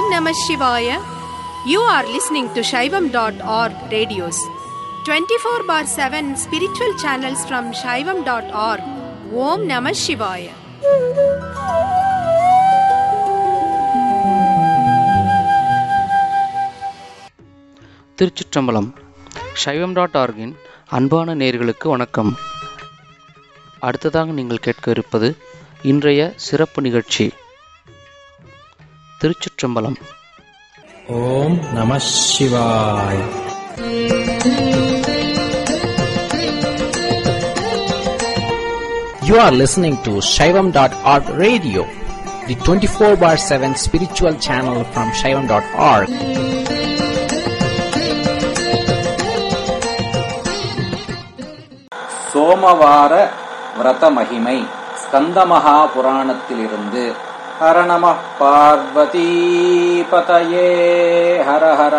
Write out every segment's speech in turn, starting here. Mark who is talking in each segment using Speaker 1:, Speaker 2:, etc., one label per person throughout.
Speaker 1: Namah Shivaya. You are listening to Shaivam.org radios. 24 bar 7 spiritual channels from Shaivam.org. Om Namah Shivaya.
Speaker 2: திருச்சிற்றம்பலம் சைவம் dot ஆர்கின் அன்பான நேர்களுக்கு வணக்கம் அடுத்ததாக நீங்கள் கேட்க இருப்பது இன்றைய சிறப்பு நிகழ்ச்சி திருச்சிற்றம்பலம்
Speaker 3: ஓம் நம சிவாய் You are listening to Shaivam.org radio, the 24 bar 7 spiritual channel from Shaivam.org.
Speaker 4: சோமவார விரத மகிமை ஸ்கந்தமகா புராணத்திலிருந்து ஹர நம பார்வதி பதயே ஹர ஹர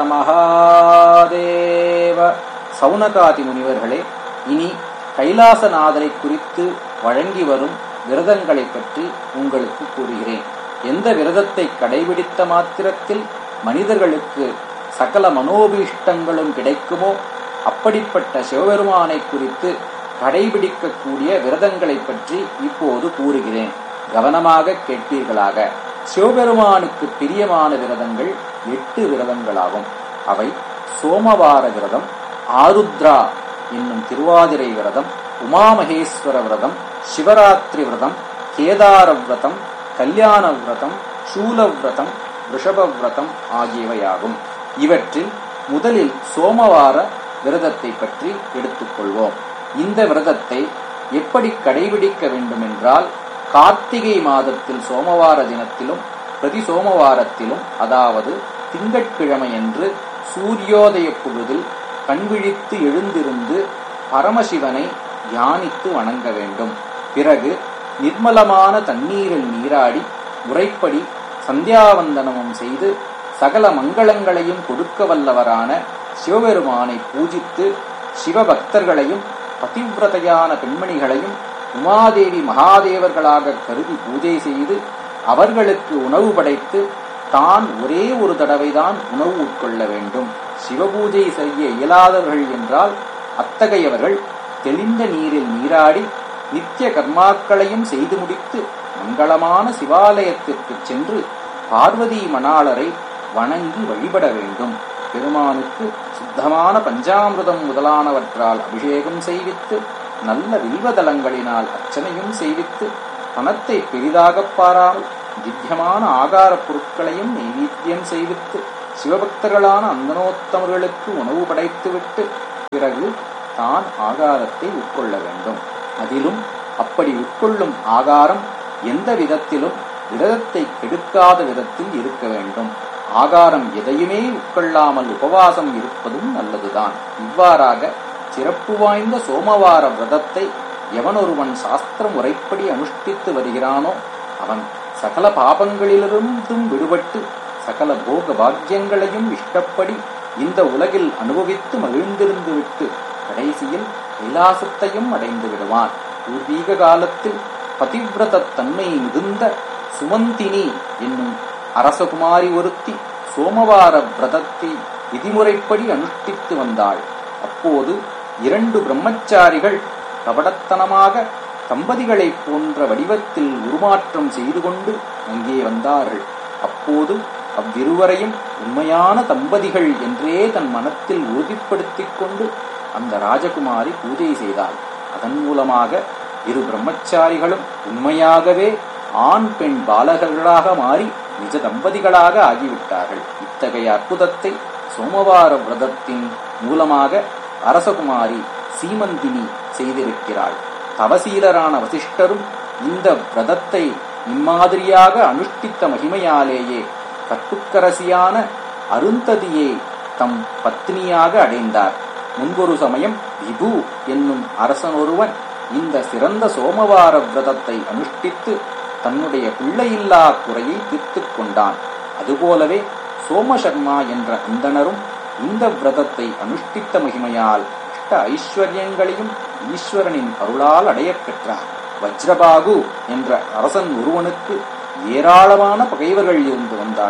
Speaker 4: மகாதேவ சௌனகாதி முனிவர்களே இனி கைலாசநாதரை குறித்து வழங்கி வரும் விரதங்களை பற்றி உங்களுக்கு கூறுகிறேன் எந்த விரதத்தை கடைபிடித்த மாத்திரத்தில் மனிதர்களுக்கு சகல மனோபீஷ்டங்களும் கிடைக்குமோ அப்படிப்பட்ட சிவபெருமானை குறித்து கடைபிடிக்கக்கூடிய விரதங்களை பற்றி இப்போது கூறுகிறேன் கவனமாக கேட்பீர்களாக சிவபெருமானுக்கு பிரியமான விரதங்கள் எட்டு விரதங்களாகும் அவை சோமவார விரதம் ஆருத்ரா என்னும் திருவாதிரை விரதம் உமாமகேஸ்வர விரதம் சிவராத்திரி விரதம் கேதார விரதம் கல்யாண விரதம் சூல விரதம் ரிஷப விரதம் ஆகியவையாகும் இவற்றில் முதலில் சோமவார விரதத்தை பற்றி எடுத்துக்கொள்வோம் இந்த விரதத்தை எப்படி கடைபிடிக்க வேண்டுமென்றால் கார்த்திகை மாதத்தில் சோமவார தினத்திலும் பிரதி சோமவாரத்திலும் அதாவது திங்கட்கிழமையன்று சூரியோதய பொழுதில் கண்விழித்து எழுந்திருந்து பரமசிவனை தியானித்து வணங்க வேண்டும் பிறகு நிர்மலமான தண்ணீரில் நீராடி முறைப்படி சந்தியாவந்தனமும் செய்து சகல மங்களங்களையும் கொடுக்க வல்லவரான சிவபெருமானை பூஜித்து சிவபக்தர்களையும் பதிவிரதையான பெண்மணிகளையும் உமாதேவி மகாதேவர்களாக கருதி பூஜை செய்து அவர்களுக்கு உணவு படைத்து தான் ஒரே ஒரு தடவைதான் உணவு உட்கொள்ள வேண்டும் சிவபூஜை செய்ய இயலாதவர்கள் என்றால் அத்தகையவர்கள் தெளிந்த நீரில் நீராடி நித்திய கர்மாக்களையும் செய்து முடித்து மங்களமான சிவாலயத்திற்கு சென்று பார்வதி மணாளரை வணங்கி வழிபட வேண்டும் பெருமானுக்கு சுத்தமான பஞ்சாமிர்தம் முதலானவற்றால் அபிஷேகம் செய்வித்து நல்ல வில்வதலங்களினால் அர்ச்சனையும் செய்வித்து பணத்தை பெரிதாகப் பாராமல் திவ்யமான ஆகாரப் பொருட்களையும் நெய்வேத்தியம் செய்வித்து சிவபக்தர்களான அந்தனோத்தமர்களுக்கு உணவு படைத்துவிட்டு பிறகு தான் ஆகாரத்தை உட்கொள்ள வேண்டும் அதிலும் அப்படி உட்கொள்ளும் ஆகாரம் எந்த விதத்திலும் விரதத்தை கெடுக்காத விதத்தில் இருக்க வேண்டும் ஆகாரம் எதையுமே உட்கொள்ளாமல் உபவாசம் இருப்பதும் நல்லதுதான் இவ்வாறாக சிறப்பு வாய்ந்த சோமவார விரதத்தை எவனொருவன் சாஸ்திர முறைப்படி அனுஷ்டித்து வருகிறானோ அவன் சகல பாபங்களிலிருந்தும் விடுபட்டு சகல போக பாக்கியங்களையும் இஷ்டப்படி இந்த உலகில் அனுபவித்து மகிழ்ந்திருந்து விட்டு கடைசியில் கைலாசத்தையும் அடைந்து விடுவான் பூர்வீக காலத்தில் பதிவிரத தன்மை மிகுந்த சுமந்தினி என்னும் அரசகுமாரி ஒருத்தி சோமவார விரதத்தை விதிமுறைப்படி அனுஷ்டித்து வந்தாள் அப்போது இரண்டு பிரம்மச்சாரிகள் கபடத்தனமாக தம்பதிகளைப் போன்ற வடிவத்தில் உருமாற்றம் செய்து கொண்டு அங்கே வந்தார்கள் அப்போது அவ்விருவரையும் உண்மையான தம்பதிகள் என்றே தன் மனத்தில் உறுதிப்படுத்திக் கொண்டு அந்த ராஜகுமாரி பூஜை செய்தாள் அதன் மூலமாக இரு பிரம்மச்சாரிகளும் உண்மையாகவே ஆண் பெண் பாலகர்களாக மாறி நிஜ தம்பதிகளாக ஆகிவிட்டார்கள் இத்தகைய அற்புதத்தை சோமவார விரதத்தின் மூலமாக அரசகுமாரி சீமந்தினி செய்திருக்கிறாள் தவசீலரான வசிஷ்டரும் இந்த விரதத்தை இம்மாதிரியாக அனுஷ்டித்த மகிமையாலேயே கட்டுக்கரசியான அருந்ததியை தம் பத்னியாக அடைந்தார் முன்பொரு சமயம் விபு என்னும் அரசன் ஒருவன் இந்த சிறந்த சோமவார விரதத்தை அனுஷ்டித்து தன்னுடைய பிள்ளையில்லா குறையை தீர்த்துக் கொண்டான் அதுபோலவே சோமசர்மா என்ற அந்தணரும் இந்த விரதத்தை அனுஷ்டித்த மகிமையால் அஷ்ட ஐஸ்வர்யங்களையும் ஈஸ்வரனின் அருளால் அடையப் பெற்றார் வஜ்ரபாகு என்ற அரசன் ஒருவனுக்கு ஏராளமான பகைவர்கள் இருந்து வந்தார்கள்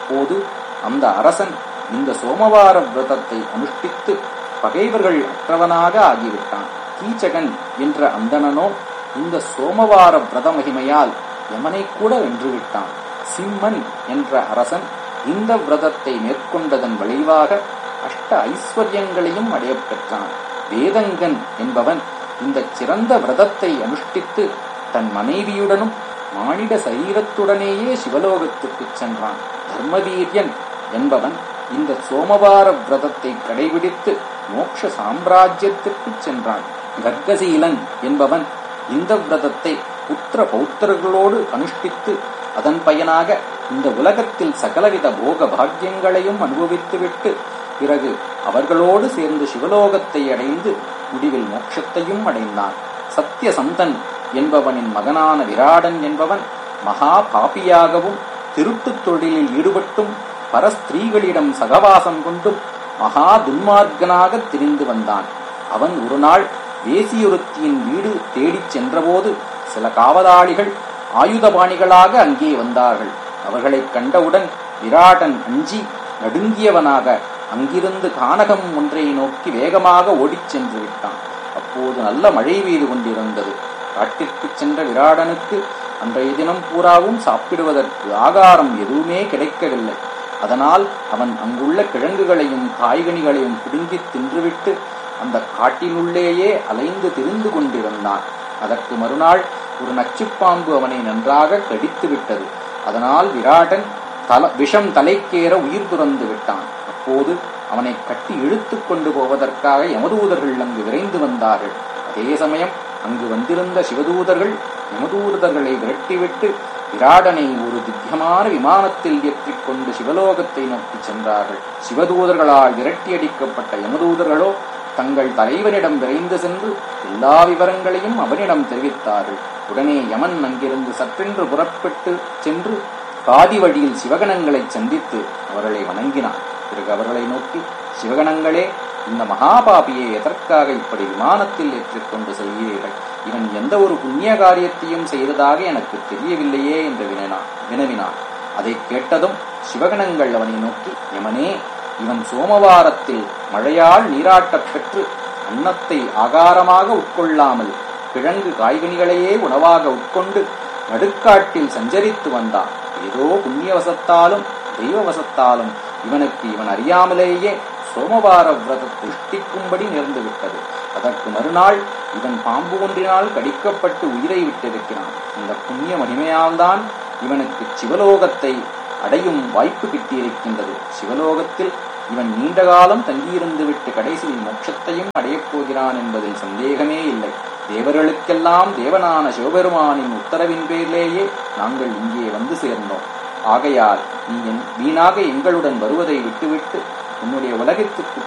Speaker 4: அப்போது அந்த அரசன் இந்த சோமவார விரதத்தை அனுஷ்டித்து பகைவர்கள் அற்றவனாக ஆகிவிட்டான் கீச்சகன் என்ற அந்தணனோ இந்த சோமவார விரத மகிமையால் யமனை கூட வென்றுவிட்டான் சிம்மன் என்ற அரசன் இந்த விரதத்தை மேற்கொண்டதன் விளைவாக அஷ்ட ஐஸ்வர்யங்களையும் அடையப் பெற்றான் வேதங்கன் என்பவன் இந்த சிறந்த விரதத்தை அனுஷ்டித்து தன் மனைவியுடனும் மானிட சரீரத்துடனேயே சிவலோகத்துக்குச் சென்றான் தர்மவீரியன் என்பவன் இந்த சோமவார விரதத்தை கடைபிடித்து மோட்ச சாம்ராஜ்யத்திற்குச் சென்றான் கர்கசீலன் என்பவன் இந்த விரதத்தை புத்திர பௌத்திரர்களோடு அனுஷ்டித்து அதன் பயனாக இந்த உலகத்தில் சகலவித போக பாக்கியங்களையும் அனுபவித்துவிட்டு பிறகு அவர்களோடு சேர்ந்து சிவலோகத்தை அடைந்து முடிவில் மோட்சத்தையும் அடைந்தான் சத்தியசந்தன் என்பவனின் மகனான விராடன் என்பவன் மகா பாபியாகவும் திருட்டுத் தொழிலில் ஈடுபட்டும் பரஸ்திரீகளிடம் சகவாசம் கொண்டும் மகா துன்மார்க்கனாக திரிந்து வந்தான் அவன் ஒரு நாள் வேசியொருத்தியின் வீடு தேடிச் சென்றபோது சில காவலாளிகள் ஆயுதபாணிகளாக அங்கே வந்தார்கள் அவர்களைக் கண்டவுடன் விராடன் அஞ்சி நடுங்கியவனாக அங்கிருந்து கானகம் ஒன்றை நோக்கி வேகமாக ஓடிச் சென்று விட்டான் அப்போது நல்ல மழை பெய்து கொண்டிருந்தது காட்டிற்குச் சென்ற விராடனுக்கு அன்றைய தினம் பூராவும் சாப்பிடுவதற்கு ஆகாரம் எதுவுமே கிடைக்கவில்லை அதனால் அவன் அங்குள்ள கிழங்குகளையும் காய்கனிகளையும் பிடுங்கித் தின்றுவிட்டு அந்த காட்டினுள்ளேயே அலைந்து திரிந்து கொண்டிருந்தான் அதற்கு மறுநாள் ஒரு நச்சுப்பாம்பு அவனை நன்றாக கடித்து விட்டது அதனால் விராடன் தல விஷம் தலைக்கேற உயிர் துறந்து விட்டான் அப்போது அவனை கட்டி இழுத்து கொண்டு போவதற்காக யமதூதர்கள் அங்கு விரைந்து வந்தார்கள் அதே சமயம் அங்கு வந்திருந்த சிவதூதர்கள் யமதூதர்களை விரட்டிவிட்டு விராடனை ஒரு திவ்யமான விமானத்தில் ஏற்றிக் கொண்டு சிவலோகத்தை நோக்கி சென்றார்கள் சிவதூதர்களால் விரட்டியடிக்கப்பட்ட யமதூதர்களோ தங்கள் தலைவனிடம் விரைந்து சென்று எல்லா விவரங்களையும் அவனிடம் தெரிவித்தார்கள் உடனே யமன் அங்கிருந்து சற்றென்று புறப்பட்டு சென்று பாதி வழியில் சிவகணங்களை சந்தித்து அவர்களை வணங்கினான் பிறகு அவர்களை நோக்கி சிவகணங்களே இந்த மகாபாபியை எதற்காக இப்படி விமானத்தில் ஏற்றிக்கொண்டு செல்கிறீர்கள் இவன் எந்த ஒரு புண்ணிய காரியத்தையும் செய்ததாக எனக்கு தெரியவில்லையே என்று வினவினான் வினவினான் அதை கேட்டதும் சிவகணங்கள் அவனை நோக்கி யமனே இவன் சோமவாரத்தில் மழையால் நீராட்டப் பெற்று அன்னத்தை ஆகாரமாக உட்கொள்ளாமல் கிழங்கு காய்கனிகளையே உணவாக உட்கொண்டு நடுக்காட்டில் சஞ்சரித்து வந்தான் ஏதோ புண்ணியவசத்தாலும் தெய்வவசத்தாலும் இவனுக்கு இவன் அறியாமலேயே சோமவார விரதத்தை இஷ்டிக்கும்படி நேர்ந்து விட்டது அதற்கு மறுநாள் இவன் பாம்பு ஒன்றினால் கடிக்கப்பட்டு உயிரை விட்டிருக்கிறான் இந்த புண்ணிய மகிமையால்தான் இவனுக்கு சிவலோகத்தை அடையும் வாய்ப்பு கிட்டியிருக்கின்றது சிவலோகத்தில் இவன் நீண்ட காலம் தங்கியிருந்து விட்டு கடைசியில் மோட்சத்தையும் அடையப் போகிறான் என்பதில் சந்தேகமே இல்லை தேவர்களுக்கெல்லாம் தேவனான சிவபெருமானின் உத்தரவின் பேரிலேயே நாங்கள் இங்கே வந்து சேர்ந்தோம் ஆகையால் நீ என் வீணாக எங்களுடன் வருவதை விட்டுவிட்டு உன்னுடைய உலகத்துக்கு